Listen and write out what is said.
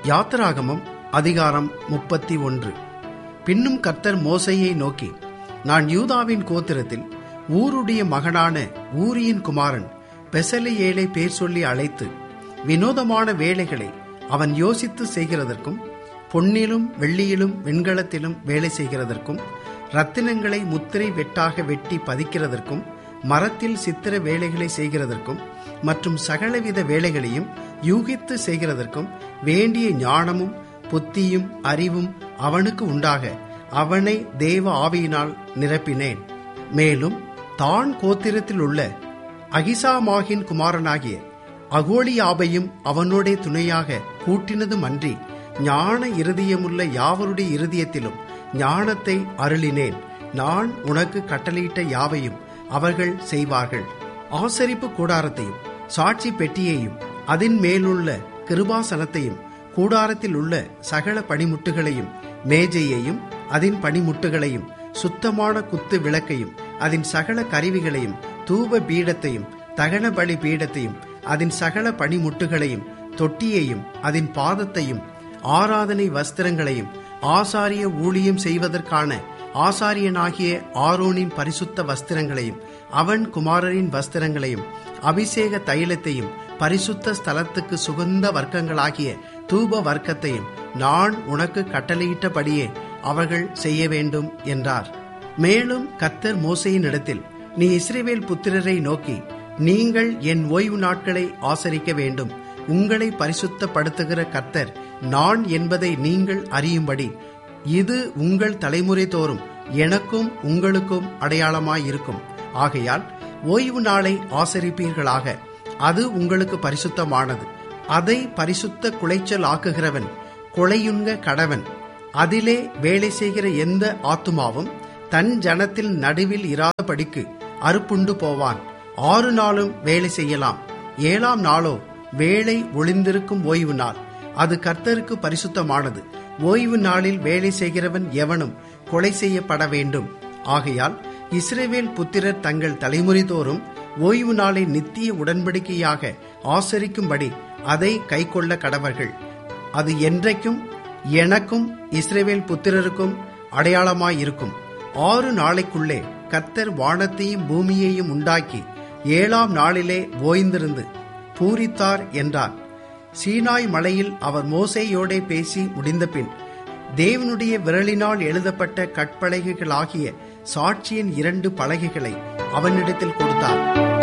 யாத்திராகமம் அதிகாரம் முப்பத்தி ஒன்று பின்னும் கர்த்தர் மோசையை நோக்கி நான் யூதாவின் கோத்திரத்தில் ஊருடைய மகனான ஊரியின் குமாரன் பெசலியேலை பேர் சொல்லி அழைத்து வினோதமான வேலைகளை அவன் யோசித்து செய்கிறதற்கும் பொன்னிலும் வெள்ளியிலும் வெண்கலத்திலும் வேலை செய்கிறதற்கும் ரத்தினங்களை முத்திரை வெட்டாக வெட்டி பதிக்கிறதற்கும் மரத்தில் சித்திர வேலைகளை செய்கிறதற்கும் மற்றும் சகலவித வேலைகளையும் யூகித்து செய்கிறதற்கும் வேண்டிய ஞானமும் புத்தியும் அறிவும் அவனுக்கு உண்டாக அவனை தேவ ஆவியினால் நிரப்பினேன் மேலும் தான் கோத்திரத்தில் உள்ள அகிசாமாகின் குமாரனாகிய அகோலியாபையும் அவனோடே துணையாக கூட்டினதும் அன்றி ஞான இருதயமுள்ள யாவருடைய இருதயத்திலும் ஞானத்தை அருளினேன் நான் உனக்கு கட்டளையிட்ட யாவையும் அவர்கள் செய்வார்கள் ஆசரிப்பு கூடாரத்தையும் சாட்சி பெட்டியையும் அதன் மேலுள்ள கிருபாசனத்தையும் கூடாரத்தில் உள்ள சகல பணிமுட்டுகளையும் மேஜையையும் அதன் பணிமுட்டுகளையும் சுத்தமான குத்து விளக்கையும் அதன் சகல கருவிகளையும் தூப பீடத்தையும் தகன பலி பீடத்தையும் அதன் சகல பணிமுட்டுகளையும் தொட்டியையும் அதன் பாதத்தையும் ஆராதனை வஸ்திரங்களையும் ஆசாரிய ஊழியம் செய்வதற்கான ஆசாரியனாகிய ஆரோனின் பரிசுத்த வஸ்திரங்களையும் அவன் குமாரரின் வஸ்திரங்களையும் அபிஷேக தைலத்தையும் பரிசுத்த ஸ்தலத்துக்கு சுகந்த வர்க்கங்களாகிய தூப வர்க்கத்தையும் நான் உனக்கு கட்டளையிட்டபடியே அவர்கள் செய்ய வேண்டும் என்றார் மேலும் கத்தர் மோசையின் இடத்தில் நீ இஸ்ரேவேல் புத்திரரை நோக்கி நீங்கள் என் ஓய்வு நாட்களை ஆசரிக்க வேண்டும் உங்களை பரிசுத்தப்படுத்துகிற கர்த்தர் நான் என்பதை நீங்கள் அறியும்படி இது உங்கள் தலைமுறை தோறும் எனக்கும் உங்களுக்கும் அடையாளமாயிருக்கும் ஆகையால் ஓய்வு நாளை ஆசரிப்பீர்களாக அது உங்களுக்கு பரிசுத்தமானது அதை பரிசுத்த குலைச்சல் ஆக்குகிறவன் கொலையுண்க கடவன் அதிலே வேலை செய்கிற எந்த ஆத்துமாவும் தன் ஜனத்தில் நடுவில் இராதபடிக்கு அறுப்புண்டு போவான் ஆறு நாளும் வேலை செய்யலாம் ஏழாம் நாளோ வேலை ஒளிந்திருக்கும் ஓய்வு நாள் அது கர்த்தருக்கு பரிசுத்தமானது ஓய்வு நாளில் வேலை செய்கிறவன் எவனும் கொலை செய்யப்பட வேண்டும் ஆகையால் இஸ்ரேவேல் புத்திரர் தங்கள் தலைமுறை தோறும் ஓய்வு நாளை நித்திய உடன்படிக்கையாக ஆசரிக்கும்படி அதை கைக்கொள்ள கடவர்கள் அது என்றைக்கும் எனக்கும் இஸ்ரேவேல் புத்திரருக்கும் அடையாளமாயிருக்கும் ஆறு நாளைக்குள்ளே கர்த்தர் வானத்தையும் பூமியையும் உண்டாக்கி ஏழாம் நாளிலே ஓய்ந்திருந்து பூரித்தார் என்றார் சீனாய் மலையில் அவர் மோசையோடே பேசி முடிந்தபின் தேவனுடைய விரலினால் எழுதப்பட்ட கற்பலகைகளாகிய சாட்சியின் இரண்டு பலகைகளை அவனிடத்தில் கொடுத்தார்